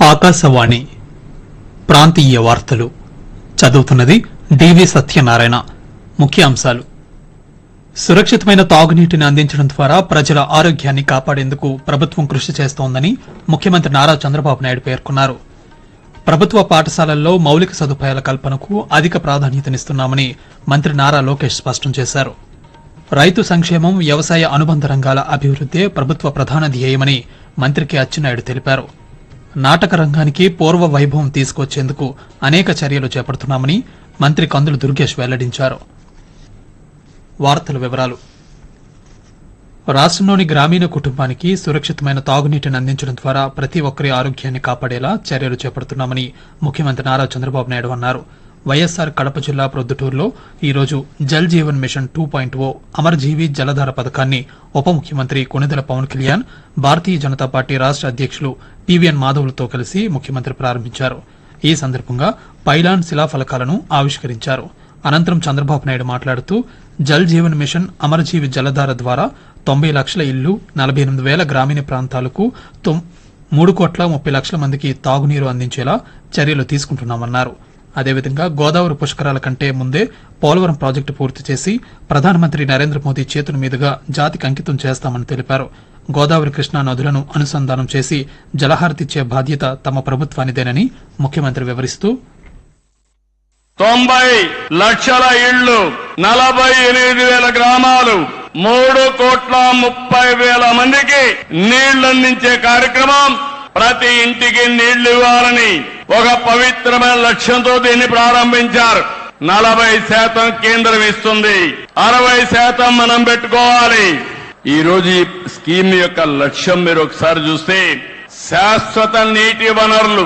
ఆకాశవాణి ప్రాంతీయ వార్తలు చదువుతున్నది డివి సత్యనారాయణ ముఖ్యాంశాలు సురక్షితమైన తాగునీటిని అందించడం ద్వారా ప్రజల ఆరోగ్యాన్ని కాపాడేందుకు ప్రభుత్వం కృషి చేస్తోందని ముఖ్యమంత్రి నారా చంద్రబాబు నాయుడు పేర్కొన్నారు ప్రభుత్వ పాఠశాలల్లో మౌలిక సదుపాయాల కల్పనకు అధిక ప్రాధాన్యతనిస్తున్నామని మంత్రి నారా లోకేష్ స్పష్టం చేశారు రైతు సంక్షేమం వ్యవసాయ అనుబంధ రంగాల అభివృద్దే ప్రభుత్వ ప్రధాన ధ్యేయమని మంత్రి కె అచ్చెన్నాయుడు తెలిపారు నాటక రంగానికి పూర్వ వైభవం తీసుకొచ్చేందుకు అనేక చర్యలు చేపడుతున్నామని మంత్రి కందులు దుర్గేష్ వెల్లడించారు వార్తల వివరాలు రాష్ట్రంలోని గ్రామీణ కుటుంబానికి సురక్షితమైన తాగునీటిని అందించడం ద్వారా ప్రతి ఒక్కరి ఆరోగ్యాన్ని కాపాడేలా చర్యలు చేపడుతున్నామని ముఖ్యమంత్రి నారా చంద్రబాబు నాయుడు అన్నారు వైఎస్సార్ కడప జిల్లా ప్రొద్దుటూరులో ఈ రోజు Jal Jeevan mission two point O Amarjeevi Jaladhara పథకాన్ని ఉప ముఖ్యమంత్రి కొణిదెల పవన్ కళ్యాణ్ భారతీయ జనతా పార్టీ రాష్ట్ర అధ్యక్షులు పివిఎన్ మాధవ్లతో కలిసి ముఖ్యమంత్రి ప్రారంభించారు ఈ సందర్భంగా పైలాన్ శిలాఫలకాలను ఆవిష్కరించారు అనంతరం చంద్రబాబు నాయుడు మాట్లాడుతూ జల్ జీవన్ మిషన్ అమరజీవి జలధార ద్వారా తొంభై లక్షల ఇళ్లు నలభై ఎనిమిది వేల గ్రామీణ ప్రాంతాలకు తొమ్- మూడు కోట్ల ముప్పై లక్షల మందికి తాగునీరు అందించేలా చర్యలు తీసుకుంటున్నామన్నారు అదేవిధంగా గోదావరి పుష్కరాల కంటే ముందే పోలవరం ప్రాజెక్టు పూర్తి చేసి ప్రధానమంత్రి నరేంద్ర మోదీ చేతుల మీదుగా జాతికి అంకితం చేస్తామని తెలిపారు గోదావరి కృష్ణా నదులను అనుసంధానం చేసి జలహారతిచ్చే బాధ్యత తమ ప్రభుత్వానిదేనని ముఖ్యమంత్రి వివరిస్తూ తొంభై లక్షల ఇళ్లు నలభై ఎనిమిది వేల గ్రామాలు మూడు కోట్ల ముప్పై వేల మందికి నీళ్లు అందించే కార్యక్రమం ప్రతి ఇంటికి నీళ్లు ఇవ్వాలని ఒక పవిత్రమైన లక్ష్యంతో దీన్ని ప్రారంభించారు నలభై శాతం కేంద్రం ఇస్తుంది అరవై శాతం మనం పెట్టుకోవాలి ఈ రోజు ఈ స్కీమ్ యొక్క లక్ష్యం మీరు ఒకసారి చూస్తే శాశ్వత నీటి వనరులు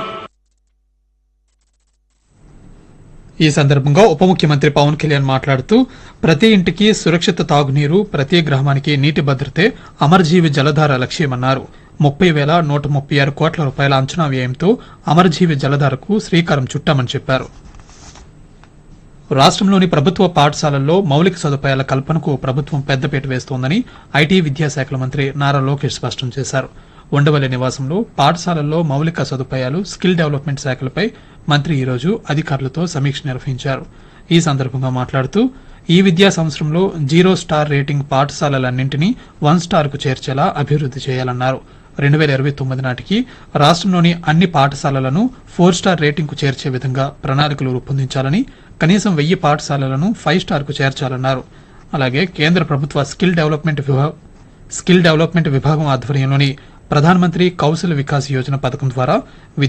ఈ సందర్భంగా ఉప ముఖ్యమంత్రి పవన్ కళ్యాణ్ మాట్లాడుతూ ప్రతి ఇంటికి సురక్షిత తాగునీరు ప్రతి గ్రామానికి నీటి భద్రతే అమర్జీవి జలధార లక్ష్యమన్నారు ముప్పై వేల నూట ముప్పై ఆరు కోట్ల రూపాయల అంచనా వ్యయంతో అమర్జీవి జలధారకు శ్రీకారం చుట్టామని చెప్పారు రాష్ట్రంలోని ప్రభుత్వ పాఠశాలల్లో మౌలిక సదుపాయాల కల్పనకు ప్రభుత్వం పెద్దపీట వేస్తోందని ఐటీ విద్యాశాఖల మంత్రి నారా లోకేష్ స్పష్టం చేశారు ఉండవల్లి నివాసంలో పాఠశాలల్లో మౌలిక సదుపాయాలు స్కిల్ డెవలప్మెంట్ శాఖలపై మంత్రి ఈ రోజు అధికారులతో సమీక్ష నిర్వహించారు ఈ సందర్భంగా మాట్లాడుతూ ఈ విద్యా సంవత్సరంలో జీరో స్టార్ రేటింగ్ పాఠశాలలన్నింటినీ వన్ స్టార్ కు చేర్చేలా అభివృద్ది చేయాలన్నారు రెండు వేల ఇరవై తొమ్మిది నాటికి రాష్ట్రంలోని అన్ని పాఠశాలలను ఫోర్ స్టార్ రేటింగ్ కు చేర్చే విధంగా ప్రణాళికలు రూపొందించాలని కనీసం వెయ్యి పాఠశాలలను ఫైవ్ స్టార్ కు చేర్చాలన్నారు అలాగే కేంద్ర ప్రభుత్వ స్కిల్ డెవలప్మెంట్ విభా- స్కిల్ డెవలప్మెంట్ విభాగం ఆధ్వర్యంలోని ప్రధానమంత్రి కౌశల్ వికాస్ యోజన పథకం ద్వారా